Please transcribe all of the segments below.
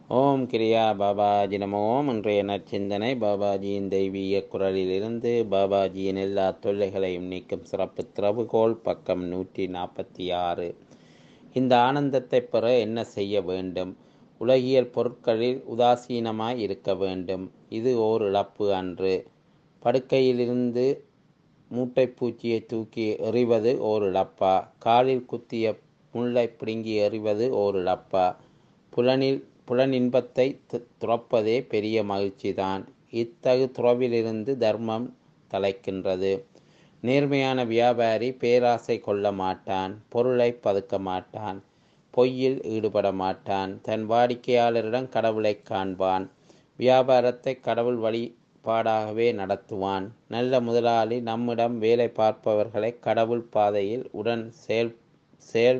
ஓம் கிரியா பாபாஜி நமோ இன்றைய நற்சிந்தனை பாபாஜியின் தெய்வீக குரலிலிருந்து பாபாஜியின் எல்லா தொல்லைகளையும் நீக்கும் சிறப்பு திறவுகோல் பக்கம் நூற்றி நாற்பத்தி ஆறு இந்த ஆனந்தத்தை பெற என்ன செய்ய வேண்டும் உலகியல் பொருட்களில் உதாசீனமாய் இருக்க வேண்டும் இது ஓர் இழப்பு அன்று படுக்கையிலிருந்து மூட்டைப்பூச்சியை தூக்கி எறிவது ஓர் இழப்பா காலில் குத்திய முள்ளை பிடுங்கி எறிவது ஓர் இழப்பா புலனில் புலனின்பத்தை துறப்பதே பெரிய மகிழ்ச்சிதான் இத்தகு துறவிலிருந்து தர்மம் தலைக்கின்றது நேர்மையான வியாபாரி பேராசை கொள்ள மாட்டான் பொருளை பதுக்க மாட்டான் பொய்யில் ஈடுபட மாட்டான் தன் வாடிக்கையாளரிடம் கடவுளை காண்பான் வியாபாரத்தை கடவுள் வழிபாடாகவே நடத்துவான் நல்ல முதலாளி நம்மிடம் வேலை பார்ப்பவர்களை கடவுள் பாதையில் உடன் செயல் செயல்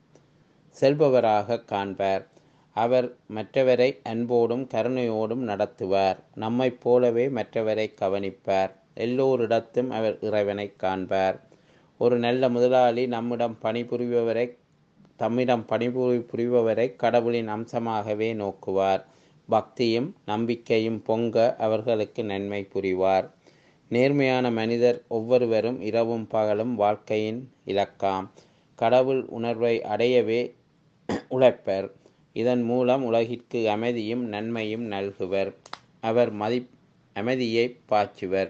செல்பவராக காண்பார் அவர் மற்றவரை அன்போடும் கருணையோடும் நடத்துவார் நம்மைப் போலவே மற்றவரை கவனிப்பார் எல்லோரிடத்தும் அவர் இறைவனை காண்பார் ஒரு நல்ல முதலாளி நம்மிடம் பணிபுரிபவரை தம்மிடம் பணிபுரி புரிபவரை கடவுளின் அம்சமாகவே நோக்குவார் பக்தியும் நம்பிக்கையும் பொங்க அவர்களுக்கு நன்மை புரிவார் நேர்மையான மனிதர் ஒவ்வொருவரும் இரவும் பகலும் வாழ்க்கையின் இலக்காம் கடவுள் உணர்வை அடையவே உழைப்பர் இதன் மூலம் உலகிற்கு அமைதியும் நன்மையும் நல்குவர் அவர் மதி அமைதியை பாய்ச்சுவர்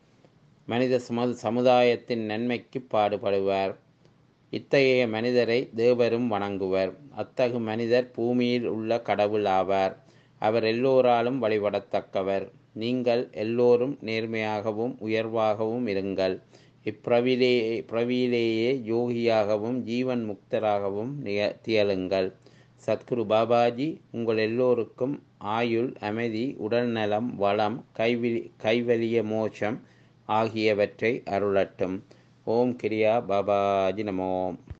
மனித சும சமுதாயத்தின் நன்மைக்கு பாடுபடுவார் இத்தகைய மனிதரை தேவரும் வணங்குவர் அத்தகு மனிதர் பூமியில் உள்ள கடவுள் ஆவார் அவர் எல்லோராலும் வழிபடத்தக்கவர் நீங்கள் எல்லோரும் நேர்மையாகவும் உயர்வாகவும் இருங்கள் இப்பிரவிலே பிரவியிலேயே யோகியாகவும் ஜீவன் முக்தராகவும் தியலுங்கள் சத்குரு பாபாஜி உங்கள் எல்லோருக்கும் ஆயுள் அமைதி உடல்நலம் வளம் கைவி கைவலிய மோட்சம் ஆகியவற்றை அருளட்டும் ஓம் கிரியா பாபாஜி நமோம்